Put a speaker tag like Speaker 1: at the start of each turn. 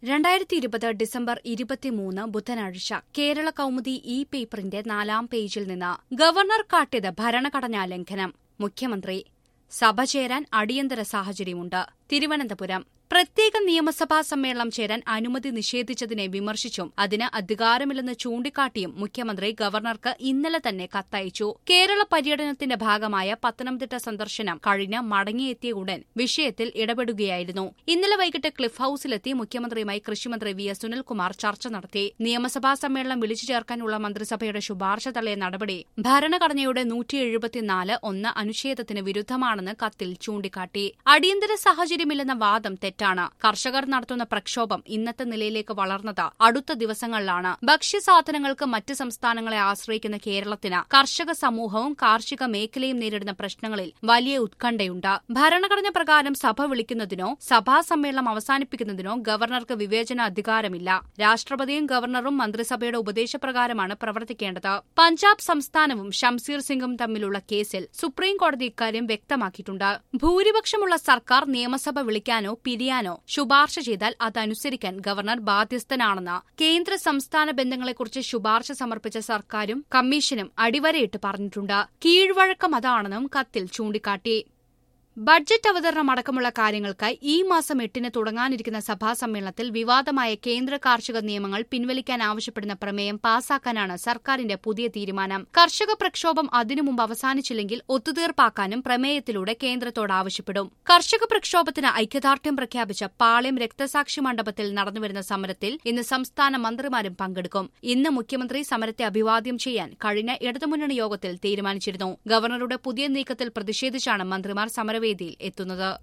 Speaker 1: രണ്ടായിരത്തി ഇരുപത് ഡിസംബർ ഇരുപത്തിമൂന്ന് ബുധനാഴ്ച കേരള കൗമുദി ഇ പേപ്പറിന്റെ നാലാം പേജിൽ നിന്ന് ഗവർണർ കാട്ടിയത് ഭരണഘടനാ ലംഘനം മുഖ്യമന്ത്രി സഭ ചേരാൻ അടിയന്തര സാഹചര്യമുണ്ട് തിരുവനന്തപുരം പ്രത്യേക നിയമസഭാ സമ്മേളനം ചേരാൻ അനുമതി നിഷേധിച്ചതിനെ വിമർശിച്ചും അതിന് അധികാരമില്ലെന്ന് ചൂണ്ടിക്കാട്ടിയും മുഖ്യമന്ത്രി ഗവർണർക്ക് ഇന്നലെ തന്നെ കത്തയച്ചു കേരള പര്യടനത്തിന്റെ ഭാഗമായ പത്തനംതിട്ട സന്ദർശനം കഴിഞ്ഞ് മടങ്ങിയെത്തിയ ഉടൻ വിഷയത്തിൽ ഇടപെടുകയായിരുന്നു ഇന്നലെ വൈകിട്ട് ക്ലിഫ് ഹൌസിലെത്തി മുഖ്യമന്ത്രിയുമായി കൃഷിമന്ത്രി വി എസ് സുനിൽകുമാർ ചർച്ച നടത്തി നിയമസഭാ സമ്മേളനം വിളിച്ചു ചേർക്കാനുള്ള മന്ത്രിസഭയുടെ ശുപാർശ തള്ളിയ നടപടി ഭരണഘടനയുടെ നൂറ്റി എഴുപത്തിനാല് ഒന്ന് അനുച്ഛേദത്തിന് വിരുദ്ധമാണെന്ന് കത്തിൽ ചൂണ്ടിക്കാട്ടി അടിയന്തര സാഹചര്യമില്ലെന്ന വാദം തെറ്റാണ് കർഷകർ നടത്തുന്ന പ്രക്ഷോഭം ഇന്നത്തെ നിലയിലേക്ക് വളർന്നത് അടുത്ത ദിവസങ്ങളിലാണ് ഭക്ഷ്യസാധനങ്ങൾക്ക് മറ്റ് സംസ്ഥാനങ്ങളെ ആശ്രയിക്കുന്ന കേരളത്തിന് കർഷക സമൂഹവും കാർഷിക മേഖലയും നേരിടുന്ന പ്രശ്നങ്ങളിൽ വലിയ ഉത്കണ്ഠയുണ്ട് ഭരണഘടന പ്രകാരം സഭ വിളിക്കുന്നതിനോ സഭാ സമ്മേളനം അവസാനിപ്പിക്കുന്നതിനോ ഗവർണർക്ക് വിവേചന അധികാരമില്ല രാഷ്ട്രപതിയും ഗവർണറും മന്ത്രിസഭയുടെ ഉപദേശപ്രകാരമാണ് പ്രവർത്തിക്കേണ്ടത് പഞ്ചാബ് സംസ്ഥാനവും ഷംസീർ സിംഗും തമ്മിലുള്ള കേസിൽ സുപ്രീംകോടതി ഇക്കാര്യം വ്യക്തമാക്കിയിട്ടുണ്ട് ഭൂരിപക്ഷമുള്ള സർക്കാർ നിയമസഭ വിളിക്കാനോ പിരിയാനോ ശുപാർശ ചെയ്താൽ അതനുസരിക്കാൻ ഗവർണർ ബാധ്യസ്ഥനാണെന്ന് കേന്ദ്ര സംസ്ഥാന ബന്ധങ്ങളെക്കുറിച്ച് ശുപാർശ സമർപ്പിച്ച സർക്കാരും കമ്മീഷനും അടിവരയിട്ട് പറഞ്ഞിട്ടുണ്ട് കീഴ്വഴക്കം അതാണെന്നും കത്തിൽ ചൂണ്ടിക്കാട്ടി ബഡ്ജറ്റ് അവതരണം അടക്കമുള്ള കാര്യങ്ങൾക്കായി ഈ മാസം എട്ടിന് തുടങ്ങാനിരിക്കുന്ന സഭാ സമ്മേളനത്തിൽ വിവാദമായ കേന്ദ്ര കാർഷിക നിയമങ്ങൾ പിൻവലിക്കാൻ ആവശ്യപ്പെടുന്ന പ്രമേയം പാസാക്കാനാണ് സർക്കാരിന്റെ പുതിയ തീരുമാനം കർഷക പ്രക്ഷോഭം അതിനു മുമ്പ് അവസാനിച്ചില്ലെങ്കിൽ ഒത്തുതീർപ്പാക്കാനും പ്രമേയത്തിലൂടെ കേന്ദ്രത്തോട് ആവശ്യപ്പെടും കർഷക പ്രക്ഷോഭത്തിന് ഐക്യദാർഢ്യം പ്രഖ്യാപിച്ച പാളയം രക്തസാക്ഷി മണ്ഡപത്തിൽ നടന്നുവരുന്ന സമരത്തിൽ ഇന്ന് സംസ്ഥാന മന്ത്രിമാരും പങ്കെടുക്കും ഇന്ന് മുഖ്യമന്ത്രി സമരത്തെ അഭിവാദ്യം ചെയ്യാൻ കഴിഞ്ഞ ഇടതുമുന്നണി യോഗത്തിൽ തീരുമാനിച്ചിരുന്നു ഗവർണറുടെ പുതിയ നീക്കത്തിൽ പ്രതിഷേധിച്ചാണ് മന്ത്രിമാർ സമരവേദിയിൽ എത്തുന്നത്